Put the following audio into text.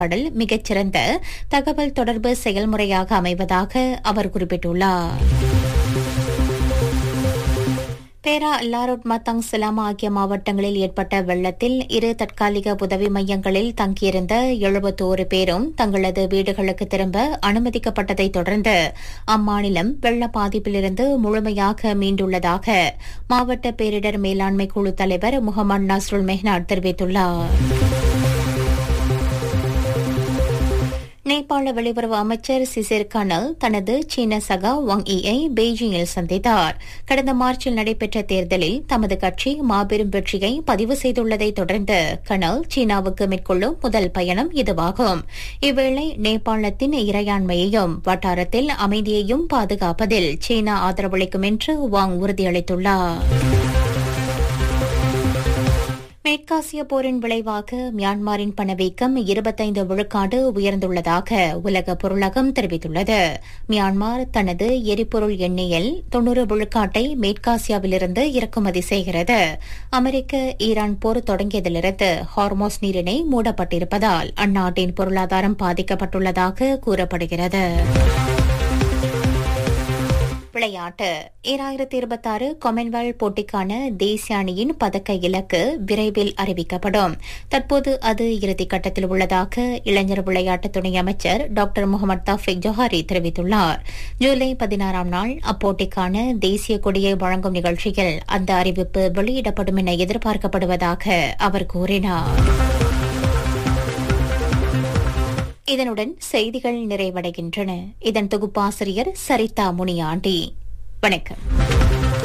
பாடல் மிகச்சிறந்த தகவல் தொடர்பு செயல்முறையாக அமைவதாக அவர் குறிப்பிட்டுள்ளார் பேரா லாரோட் மத்தங் சிலாமா ஆகிய மாவட்டங்களில் ஏற்பட்ட வெள்ளத்தில் இரு தற்காலிக உதவி மையங்களில் தங்கியிருந்த எழுபத்தோரு பேரும் தங்களது வீடுகளுக்கு திரும்ப அனுமதிக்கப்பட்டதை தொடர்ந்து அம்மாநிலம் வெள்ள பாதிப்பிலிருந்து முழுமையாக மீண்டுள்ளதாக மாவட்ட பேரிடர் மேலாண்மை குழு தலைவர் முகமது நஸ்ருல் மெஹ்னாட் தெரிவித்துள்ளார் நேபாள வெளியுறவு அமைச்சர் சிசிர் கனல் தனது சீன சகா வாங் ஈயை பெய்ஜிங்கில் சந்தித்தார் கடந்த மார்ச்சில் நடைபெற்ற தேர்தலில் தமது கட்சி மாபெரும் வெற்றியை பதிவு செய்துள்ளதை தொடர்ந்து கனல் சீனாவுக்கு மேற்கொள்ளும் முதல் பயணம் இதுவாகும் இவ்வேளை நேபாளத்தின் இறையாண்மையையும் வட்டாரத்தில் அமைதியையும் பாதுகாப்பதில் சீனா ஆதரவளிக்கும் என்று வாங் உறுதியளித்துள்ளார் மேற்காசிய போரின் விளைவாக மியான்மரின் பணவீக்கம் இருபத்தைந்து விழுக்காடு உயர்ந்துள்ளதாக உலக பொருளகம் தெரிவித்துள்ளது மியான்மர் தனது எரிபொருள் எண்ணெயில் தொன்னூறு விழுக்காட்டை மேற்காசியாவிலிருந்து இறக்குமதி செய்கிறது அமெரிக்க ஈரான் போர் தொடங்கியதிலிருந்து ஹார்மோஸ் நீரிணை மூடப்பட்டிருப்பதால் அந்நாட்டின் பொருளாதாரம் பாதிக்கப்பட்டுள்ளதாக கூறப்படுகிறது விளையாட்டு ஈராயிரத்தி இருபத்தாறு கொமன்வெல்த் போட்டிக்கான தேசிய அணியின் பதக்க இலக்கு விரைவில் அறிவிக்கப்படும் தற்போது அது இறுதிக்கட்டத்தில் உள்ளதாக இளைஞர் விளையாட்டு துணை அமைச்சர் டாக்டர் முகமது தாஃபிக் ஜொஹாரி தெரிவித்துள்ளார் ஜூலை பதினாறாம் நாள் அப்போட்டிக்கான தேசிய கொடியை வழங்கும் நிகழ்ச்சியில் அந்த அறிவிப்பு வெளியிடப்படும் என எதிர்பார்க்கப்படுவதாக அவர் கூறினார் இதனுடன் செய்திகள் நிறைவடைகின்றன இதன் தொகுப்பாசிரியர் சரிதா முனியாண்டி வணக்கம்